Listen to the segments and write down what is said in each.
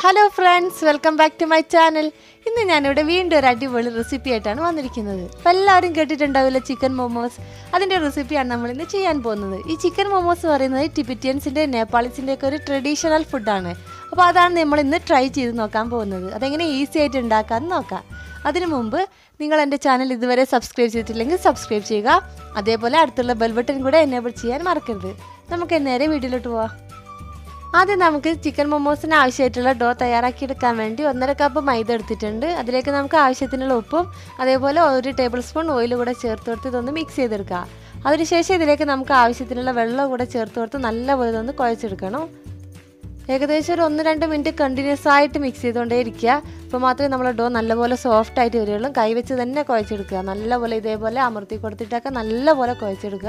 hello friends welcome back to my channel ഇന്ന് ഞാനിവിടെ വീണ്ടും ഒരു അടിപൊളി റെസിപ്പി ആയിട്ടാണ് വന്നിരിക്കുന്നത് അപ്പോൾ എല്ലാവരും കേട്ടിട്ടുണ്ടാവില്ല ചിക്കൻ മോമോസ് അതിൻ്റെ റെസിപ്പിയാണ് നമ്മൾ ഇന്ന് ചെയ്യാൻ പോകുന്നത് ഈ ചിക്കൻ മോമോസ് പറയുന്നത് ടിബറ്റിയൻസിൻ്റെ നേപ്പാളീസിൻ്റെ ഒക്കെ ഒരു ട്രഡീഷണൽ ഫുഡാണ് അപ്പോൾ അതാണ് നമ്മൾ ഇന്ന് ട്രൈ ചെയ്ത് നോക്കാൻ പോകുന്നത് അതെങ്ങനെ ഈസി ആയിട്ട് ഉണ്ടാക്കാമെന്ന് നോക്കാം അതിനു മുമ്പ് നിങ്ങൾ എൻ്റെ ചാനൽ ഇതുവരെ സബ്സ്ക്രൈബ് ചെയ്തിട്ടില്ലെങ്കിൽ സബ്സ്ക്രൈബ് ചെയ്യുക അതേപോലെ അടുത്തുള്ള ബെൽ ബട്ടൺ കൂടെ എനേബിൾ ചെയ്യാൻ മറക്കരുത് നമുക്ക് നേരെ വീഡിയോയിലോട്ട് പോവാം ആദ്യം നമുക്ക് ചിക്കൻ മൊമോസിന് ആവശ്യമായിട്ടുള്ള ഡോ തയ്യാറാക്കിയെടുക്കാൻ വേണ്ടി ഒന്നര കപ്പ് മൈദ എടുത്തിട്ടുണ്ട് അതിലേക്ക് നമുക്ക് ആവശ്യത്തിനുള്ള ഉപ്പും അതേപോലെ ഒരു ടേബിൾ സ്പൂൺ ഓയിൽ കൂടെ ചേർത്ത് കൊടുത്ത് ഇതൊന്ന് മിക്സ് ചെയ്തെടുക്കുക അതിനുശേഷം ഇതിലേക്ക് നമുക്ക് ആവശ്യത്തിനുള്ള വെള്ളം കൂടെ ചേർത്ത് കൊടുത്ത് നല്ലപോലെ ഇതൊന്ന് കുഴച്ചെടുക്കണം ഏകദേശം ഒരു ഒന്ന് രണ്ട് മിനിറ്റ് കണ്ടിന്യൂസ് ആയിട്ട് മിക്സ് ചെയ്തുകൊണ്ടേ ഇരിക്കുക അപ്പോൾ മാത്രമേ നമ്മുടെ ഡോ നല്ലപോലെ സോഫ്റ്റ് ആയിട്ട് വരികയുള്ളൂ കൈ വെച്ച് തന്നെ കുഴച്ചെടുക്കുക നല്ലപോലെ ഇതേപോലെ അമർത്തി കൊടുത്തിട്ടൊക്കെ നല്ലപോലെ കുഴച്ചെടുക്കുക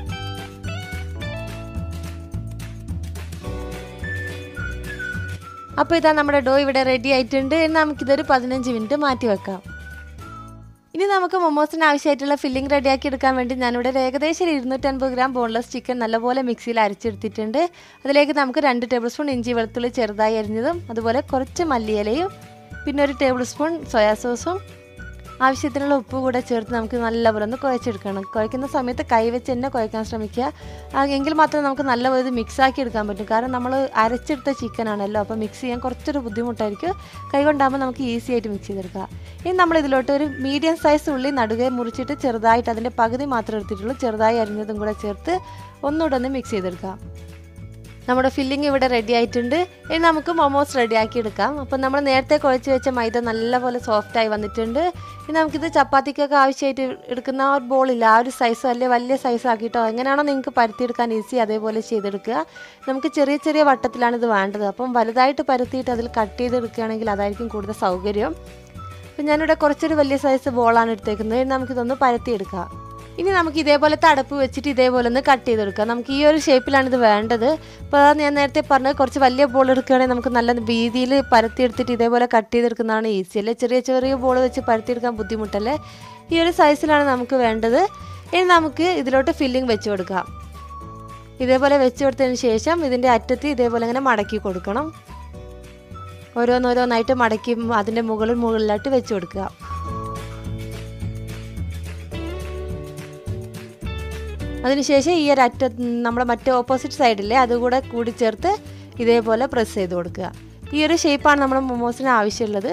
അപ്പോൾ ഇതാ നമ്മുടെ ഡോ ഇവിടെ റെഡി ആയിട്ടുണ്ട് ഇനി നമുക്കിതൊരു പതിനഞ്ച് മിനിറ്റ് മാറ്റി വെക്കാം ഇനി നമുക്ക് മൊമോസിന് ആവശ്യമായിട്ടുള്ള ഫില്ലിംഗ് റെഡിയാക്കി എടുക്കാൻ വേണ്ടി ഞാനിവിടെ ഒരു ഏകദേശം ഇരുന്നൂറ്റൻപത് ഗ്രാം ബോൺലെസ് ചിക്കൻ നല്ലപോലെ മിക്സിയിൽ അരച്ചെടുത്തിട്ടുണ്ട് അതിലേക്ക് നമുക്ക് രണ്ട് ടേബിൾ സ്പൂൺ ഇഞ്ചി വെളുത്തുള്ളി ചെറുതായി അരിഞ്ഞതും അതുപോലെ കുറച്ച് മല്ലിയിലയും പിന്നെ ഒരു ടേബിൾ സ്പൂൺ സോയാ സോസും ആവശ്യത്തിനുള്ള ഉപ്പ് കൂടെ ചേർത്ത് നമുക്ക് നല്ലപോലെ ഒന്ന് കുഴച്ചെടുക്കണം കുഴക്കുന്ന സമയത്ത് കൈ വെച്ച് തന്നെ കുഴക്കാൻ ശ്രമിക്കുക ആ, എങ്കിൽ മാത്രമേ നമുക്ക് നല്ലപോലെ ഇത് മിക്സ് ആക്കി എടുക്കാൻ പറ്റും കാരണം നമ്മൾ അരച്ചെടുത്ത ചിക്കൻ ആണല്ലോ അപ്പോൾ മിക്സ് ചെയ്യാൻ കുറച്ചൊരു ബുദ്ധിമുട്ടായിരിക്കും കൈ കൊണ്ടാകുമ്പോൾ നമുക്ക് ഈസി ആയിട്ട് മിക്സ് ചെയ്തെടുക്കാം ഇനി നമ്മൾ ഇതിലോട്ട് ഒരു മീഡിയം സൈസ് ഉള്ളി നടുകെ മുറിച്ചിട്ട് ചെറുതായിട്ട് അതിൻ്റെ പകുതി മാത്രമേ എടുത്തിട്ടുള്ളൂ ചെറുതായി അരിഞ്ഞതും കൂടെ ചേർത്ത് ഒന്നുകൂടെ ഒന്ന് മിക്സ് ചെയ്തെടുക്കാം നമ്മുടെ ഫില്ലിംഗ് ഇവിടെ റെഡി ആയിട്ടുണ്ട് ഇനി നമുക്ക് മൊമോസ് റെഡിയാക്കി എടുക്കാം അപ്പോൾ നമ്മൾ നേരത്തെ കുഴച്ച് വെച്ച മൈദ നല്ലപോലെ സോഫ്റ്റ് ആയി വന്നിട്ടുണ്ട് ഇനി നമുക്കിത് ചപ്പാത്തിക്കൊക്കെ ആവശ്യമായിട്ട് എടുക്കുന്ന ആ ഒരു ബോളില്ല ആ ഒരു സൈസോ അല്ലെങ്കിൽ വലിയ സൈസ് ആക്കിയിട്ടോ എങ്ങനെയാണോ നിങ്ങൾക്ക് പരത്തിയെടുക്കാൻ ഈസി അതേപോലെ ചെയ്തെടുക്കുക നമുക്ക് ചെറിയ ചെറിയ വട്ടത്തിലാണ് ഇത് വേണ്ടത് അപ്പം വലുതായിട്ട് പരത്തിയിട്ട് അതിൽ കട്ട് ചെയ്തെടുക്കുകയാണെങ്കിൽ അതായിരിക്കും കൂടുതൽ സൗകര്യം അപ്പം ഞാനിവിടെ കുറച്ചൊരു വലിയ സൈസ് ബോളാണ് എടുത്തേക്കുന്നത് ഇനി നമുക്കിതൊന്ന് പരത്തിയെടുക്കാം ഇനി നമുക്ക് ഇതേപോലത്തെ അടപ്പ് വെച്ചിട്ട് ഇതേപോലെ ഒന്ന് കട്ട് ചെയ്തെടുക്കാം നമുക്ക് ഈ ഒരു ഷേപ്പിലാണ് ഇത് വേണ്ടത് അപ്പോൾ അതാ ഞാൻ നേരത്തെ പറഞ്ഞത് കുറച്ച് വലിയ ബോൾ എടുക്കുകയാണെങ്കിൽ നമുക്ക് നല്ല വീതിയിൽ പരത്തിയെടുത്തിട്ട് ഇതേപോലെ കട്ട് ചെയ്തെടുക്കുന്നതാണ് ഈസി അല്ലേ ചെറിയ ചെറിയ ബോൾ വെച്ച് പരത്തിയെടുക്കാൻ ബുദ്ധിമുട്ടല്ലേ ഈ ഒരു സൈസിലാണ് നമുക്ക് വേണ്ടത് ഇനി നമുക്ക് ഇതിലോട്ട് ഫില്ലിംഗ് വെച്ച് കൊടുക്കാം ഇതേപോലെ വെച്ച് കൊടുത്തതിന് ശേഷം ഇതിൻ്റെ അറ്റത്ത് ഇതേപോലെ ഇങ്ങനെ മടക്കി കൊടുക്കണം ഓരോന്നോരോന്നായിട്ട് മടക്കി അതിൻ്റെ മുകളിൽ മുകളിലായിട്ട് വെച്ച് കൊടുക്കുക അതിനുശേഷം ഈ ഒരു അറ്റ നമ്മുടെ മറ്റേ ഓപ്പോസിറ്റ് സൈഡിലെ അതുകൂടെ കൂടി ചേർത്ത് ഇതേപോലെ പ്രസ് ചെയ്ത് കൊടുക്കുക ഈ ഒരു ഷേപ്പാണ് നമ്മുടെ മൊമോസിന് ആവശ്യമുള്ളത്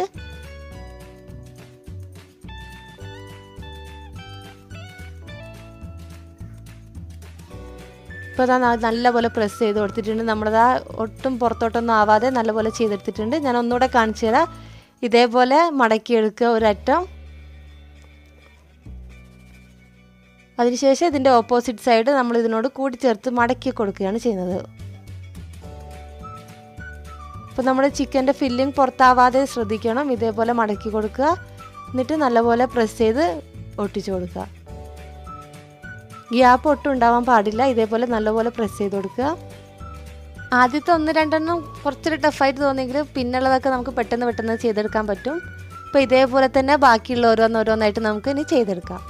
ഇപ്പോൾ അതാ നല്ലപോലെ പ്രസ് ചെയ്ത് കൊടുത്തിട്ടുണ്ട് നമ്മളതാ ഒട്ടും പുറത്തോട്ടൊന്നും ആവാതെ നല്ലപോലെ ചെയ്തെടുത്തിട്ടുണ്ട് ഞാൻ ഒന്നുകൂടെ കാണിച്ചു തരാം ഇതേപോലെ മടക്കിയെടുക്കുക ഒരറ്റം അതിനുശേഷം ഇതിൻ്റെ ഓപ്പോസിറ്റ് സൈഡ് നമ്മൾ ഇതിനോട് കൂടി ചേർത്ത് മടക്കി കൊടുക്കുകയാണ് ചെയ്യുന്നത് അപ്പോൾ നമ്മുടെ ചിക്കൻ്റെ ഫില്ലിംഗ് പുറത്താവാതെ ശ്രദ്ധിക്കണം ഇതേപോലെ മടക്കി കൊടുക്കുക എന്നിട്ട് നല്ലപോലെ പ്രസ് ചെയ്ത് ഒട്ടിച്ചു കൊടുക്കുക ഗ്യാപ്പ് ഒട്ടും ഉണ്ടാവാൻ പാടില്ല ഇതേപോലെ നല്ലപോലെ പ്രസ് ചെയ്ത് കൊടുക്കുക ആദ്യത്തെ ഒന്ന് രണ്ടെണ്ണം കുറച്ചൊരു ടഫായിട്ട് തോന്നിയെങ്കിൽ പിന്നുള്ളതൊക്കെ നമുക്ക് പെട്ടെന്ന് പെട്ടെന്ന് ചെയ്തെടുക്കാൻ പറ്റും അപ്പോൾ ഇതേപോലെ തന്നെ ബാക്കിയുള്ള ഓരോന്നോരോന്നായിട്ട് നമുക്ക് ഇനി ചെയ്തെടുക്കാം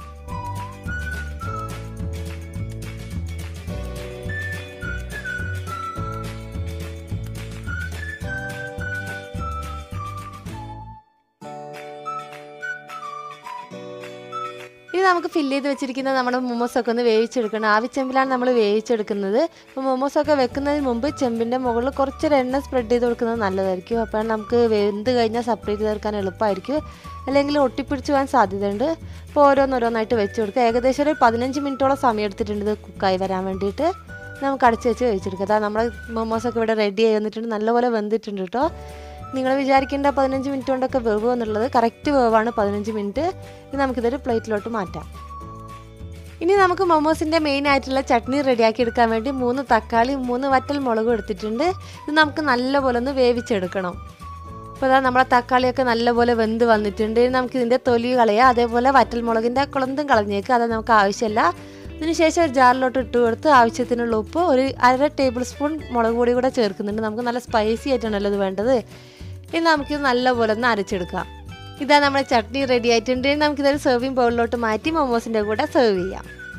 ഇനി നമുക്ക് ഫില്ല് ചെയ്ത് വെച്ചിരിക്കുന്ന നമ്മുടെ മൊമോസൊക്കെ ഒന്ന് വേവിച്ചെടുക്കണം ആവി ചെമ്പിലാണ് നമ്മൾ വേവിച്ചെടുക്കുന്നത് അപ്പോൾ മൊമോസൊക്കെ വെക്കുന്നതിന് മുമ്പ് ചെമ്പിൻ്റെ മുകളിൽ കുറച്ചൊരു എണ്ണ സ്പ്രെഡ് ചെയ്ത് കൊടുക്കുന്നത് നല്ലതായിരിക്കും അപ്പോൾ നമുക്ക് വെന്ത് കഴിഞ്ഞാൽ സെപ്പറേറ്റ് ചേർക്കാൻ എളുപ്പമായിരിക്കും അല്ലെങ്കിൽ ഒട്ടിപ്പിടിച്ച് പോകാൻ സാധ്യതയുണ്ട് അപ്പോൾ ഓരോന്നോരോന്നായിട്ട് വെച്ച് കൊടുക്കുക ഏകദേശം ഒരു പതിനഞ്ച് മിനിറ്റോളം സമയം എടുത്തിട്ടുണ്ട് ഇത് കുക്കായി വരാൻ വേണ്ടിയിട്ട് നമുക്ക് അടച്ച് വെച്ച് വേവിച്ചെടുക്കുക അതാ നമ്മുടെ മൊമോസൊക്കെ ഇവിടെ റെഡി ആയി വന്നിട്ടുണ്ട് നല്ലപോലെ വെന്തിട്ടുണ്ട് കേട്ടോ നിങ്ങൾ വിചാരിക്കേണ്ട പതിനഞ്ച് മിനിറ്റ് കൊണ്ടൊക്കെ വേവ് എന്നുള്ളത് കറക്റ്റ് വേവാണ് പതിനഞ്ച് മിനിറ്റ് ഇനി നമുക്കിതൊരു പ്ലേറ്റിലോട്ട് മാറ്റാം ഇനി നമുക്ക് മൊമോസിൻ്റെ മെയിൻ ആയിട്ടുള്ള ചട്നി റെഡിയാക്കി എടുക്കാൻ വേണ്ടി മൂന്ന് തക്കാളി മൂന്ന് വറ്റൽ മുളകും എടുത്തിട്ടുണ്ട് ഇത് നമുക്ക് നല്ലപോലെ ഒന്ന് വേവിച്ചെടുക്കണം അപ്പോൾ അതാ നമ്മുടെ തക്കാളിയൊക്കെ നല്ലപോലെ വെന്ത് വന്നിട്ടുണ്ട് ഇനി നമുക്ക് ഇതിൻ്റെ തൊലി കളയുക അതേപോലെ വറ്റൽ മുളകിൻ്റെ കുളന്തും കളഞ്ഞേക്കുക അത് നമുക്ക് ആവശ്യമില്ല അതിനുശേഷം ഒരു ജാറിലോട്ട് ഇട്ട് കൊടുത്ത് ആവശ്യത്തിനുള്ള ഉപ്പ് ഒരു അര ടേബിൾ സ്പൂൺ മുളക് പൊടി കൂടെ ചേർക്കുന്നുണ്ട് നമുക്ക് നല്ല സ്പൈസി ആയിട്ടാണല്ലോ ഇത് വേണ്ടത് ഇനി നമുക്കിത് നല്ലപോലെ ഒന്ന് അരച്ചെടുക്കാം ഇതാ നമ്മുടെ ചട്നി റെഡി ആയിട്ടുണ്ട് ഇനി നമുക്കിതൊരു സെർവിങ് ബൗളിലോട്ട് മാറ്റി മൊമോസിൻ്റെ കൂടെ സെർവ് ചെയ്യാം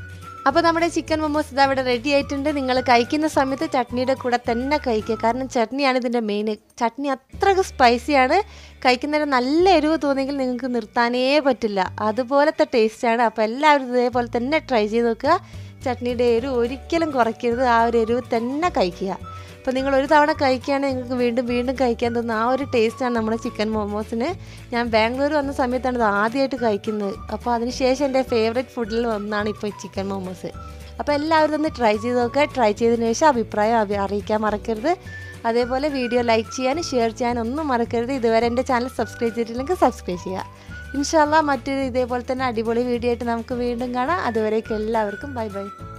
അപ്പോൾ നമ്മുടെ ചിക്കൻ മൊമോസ് ഇതാ ഇവിടെ റെഡി ആയിട്ടുണ്ട് നിങ്ങൾ കഴിക്കുന്ന സമയത്ത് ചട്നിയുടെ കൂടെ തന്നെ കഴിക്കുക കാരണം ചട്നിയാണ് ഇതിൻ്റെ മെയിൻ ചട്നി അത്രയ്ക്ക് സ്പൈസിയാണ് കഴിക്കുന്നതിന് നല്ല എരിവ് തോന്നിയെങ്കിൽ നിങ്ങൾക്ക് നിർത്താനേ പറ്റില്ല അതുപോലത്തെ ടേസ്റ്റാണ് അപ്പോൾ എല്ലാവരും ഇതേപോലെ തന്നെ ട്രൈ ചെയ്ത് നോക്കുക ചട്നിയുടെ എരിവ് ഒരിക്കലും കുറയ്ക്കരുത് ആ ഒരു എരിവ് തന്നെ കഴിക്കുക അപ്പോൾ നിങ്ങൾ ഒരു തവണ കഴിക്കുകയാണെങ്കിൽ നിങ്ങൾക്ക് വീണ്ടും വീണ്ടും കഴിക്കാൻ തോന്നുന്ന ആ ഒരു ടേസ്റ്റാണ് നമ്മുടെ ചിക്കൻ മോമോസിന് ഞാൻ ബാംഗ്ലൂർ വന്ന സമയത്താണ് ഇത് ആദ്യമായിട്ട് കഴിക്കുന്നത് അപ്പോൾ അതിനുശേഷം എൻ്റെ ഫേവറേറ്റ് ഫുഡിൽ ഒന്നാണ് ഇപ്പോൾ ഈ ചിക്കൻ മോമോസ് അപ്പോൾ എല്ലാവരും ഒന്ന് ട്രൈ ചെയ്ത് നോക്കുക ട്രൈ ചെയ്തതിന് ശേഷം അഭിപ്രായം അഭി- അറിയിക്കാൻ മറക്കരുത് അതേപോലെ വീഡിയോ ലൈക്ക് ചെയ്യാനും ഷെയർ ചെയ്യാനും ഒന്നും മറക്കരുത് ഇതുവരെ എൻ്റെ ചാനൽ സബ്സ്ക്രൈബ് ചെയ്തിട്ടില്ലെങ്കിൽ സബ്സ്ക്രൈബ് ചെയ്യുക ഇൻഷാല്ല മറ്റൊരു ഇതേപോലെ തന്നെ അടിപൊളി വീഡിയോ ആയിട്ട് നമുക്ക് വീണ്ടും കാണാം അതുവരേക്കും എല്ലാവർക്കും ബൈ ബൈ